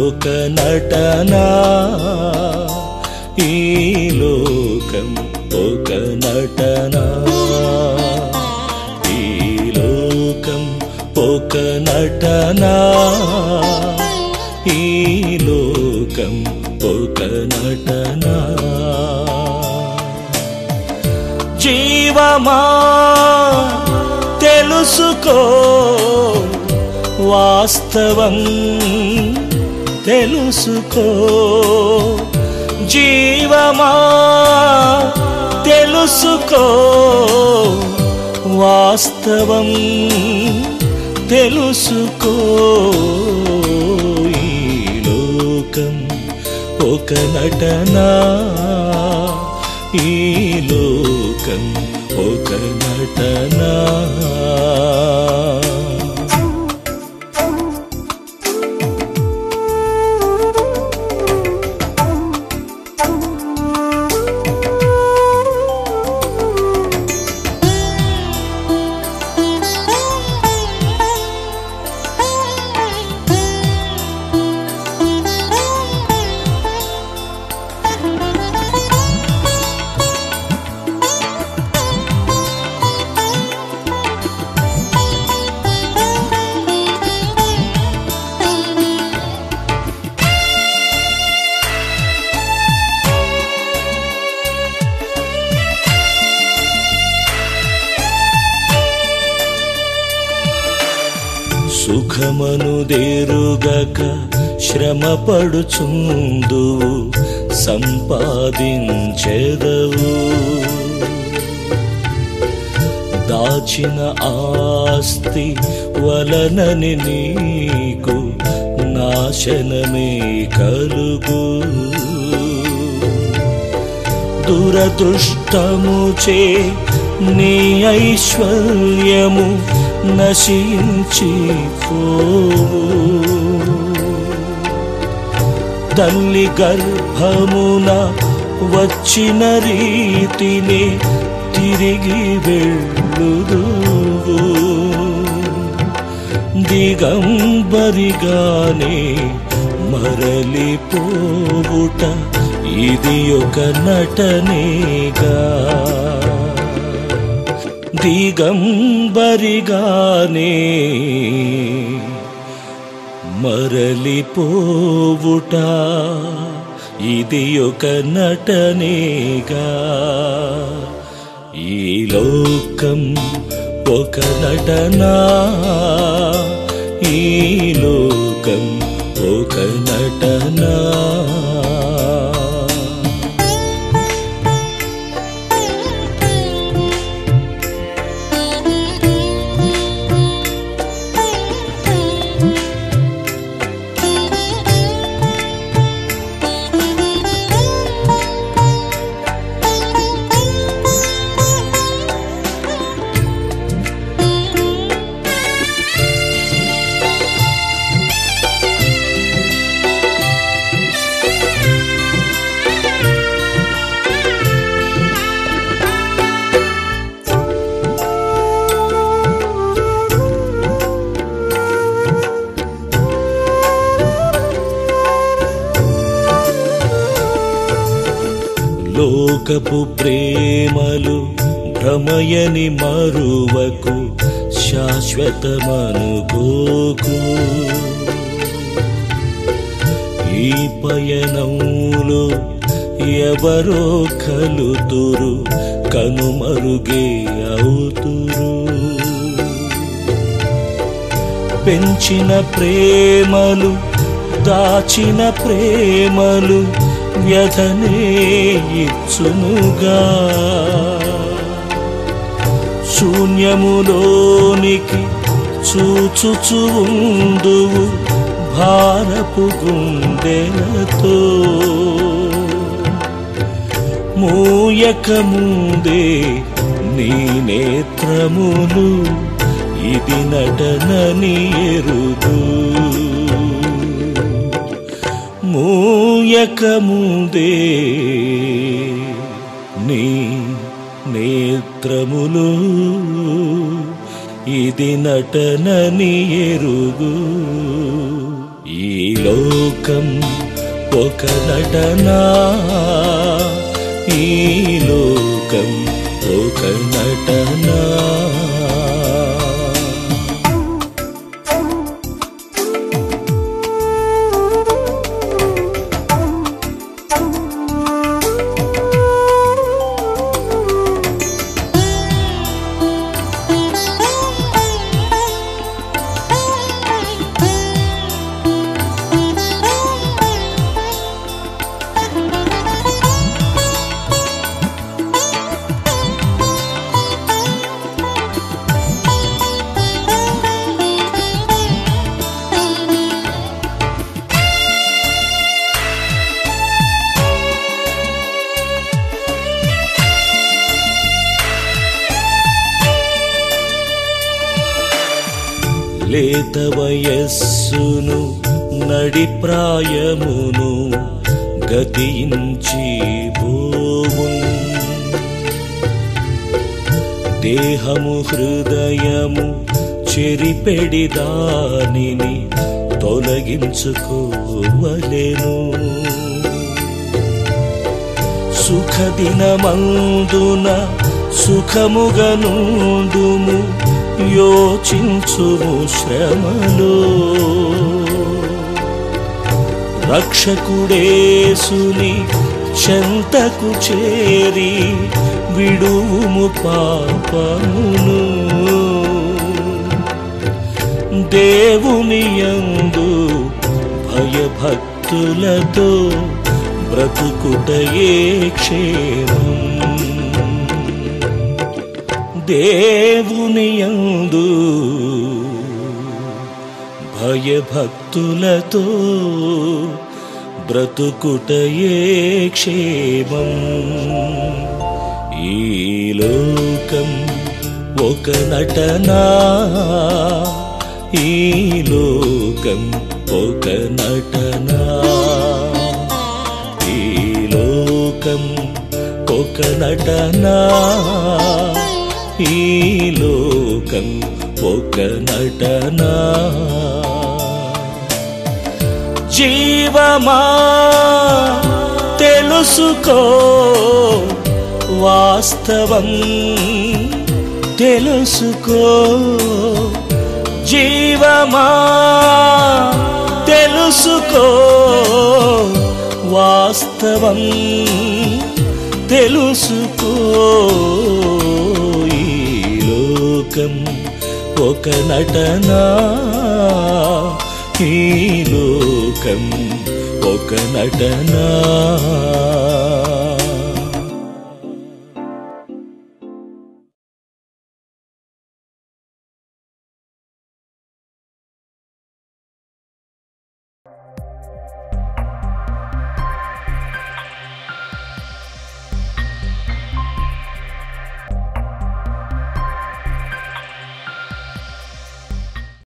ఒక నటనా ఈ లోకం ఒక నటనా ఈ లోకం ఒక నటనా ఈ లోకం ఒక నటనా జీవమా తెలుసుకో వాస్తవం తెలుసుకో జీవమా తెలుసుకో వాస్తవం తెలుసుకో ఈ లోకం ఒక నటనా ఈ లోకం ఒక నటనా సుఖమను దేరుగక శ్రమపడుచుందు సంపాదించెదవు దాచిన ఆస్తి వలనని నీకు నాశనమే కలుగు దురదృష్టముచే నీ ఐశ్వర్యము నశించి తల్లి గర్భమున వచ్చిన రీతిని తిరిగి వెళ్ళుదు దిగంబరిగానే మరలిపోవుట ఇది ఒక నటనేగా దిగంబరిగానే మరలిపోవుట ఇది ఒక నటనేగా ఈ లోకం ఒక నటనా ఈ లోకం ఒక నటనా లోకపు ప్రేమలు భ్రమయని మరువకు శాశ్వతమనుకోకు ఈ పయనంలో ఎవరో కలుతురు కనుమరుగే అవుతురు పెంచిన ప్రేమలు దాచిన ప్రేమలు వ్యధనే ఇచ్చునుగా శూన్యములోనికి చూచుచు ఉందువు భారపు గుండెలతో మూయక ముందే నీ నేత్రములు ఇది నటనని ఎరుగు మూయక ముందే నీ నేత్రములు ఇది నటనని ఎరుగు ఈ లోకం ఒక నటనా ఈ లోకం ఒక నటనా లేత వయస్సును నడిప్రాయమును గతించి పోవున్ దేహము హృదయము చెరిపెడి దానిని తొలగించుకోవలెను సుఖదినమందున సుఖముగనుండుము యోచించుము శ్రమలో రక్షకుడేసుని చెంతకు చేరి విడువుము పాపమును దేవుని యందు భయభక్తులతో బ్రతుకుటయే క్షేమం దేవుని యందు భయభక్తులతో బ్రతుకుటయే క్షేమం ఈ లోకం ఒక నటనా ఈ లోకం ఒక నటనా ఈ లోకం ఒక నటనా ఈ లోకం ఒక నటనా జీవమా తెలుసుకో వాస్తవం తెలుసుకో జీవమా తెలుసుకో వాస్తవం తెలుసుకో ఈ లోకం ఒక నటనా ఈ లోకం ఒక నటనా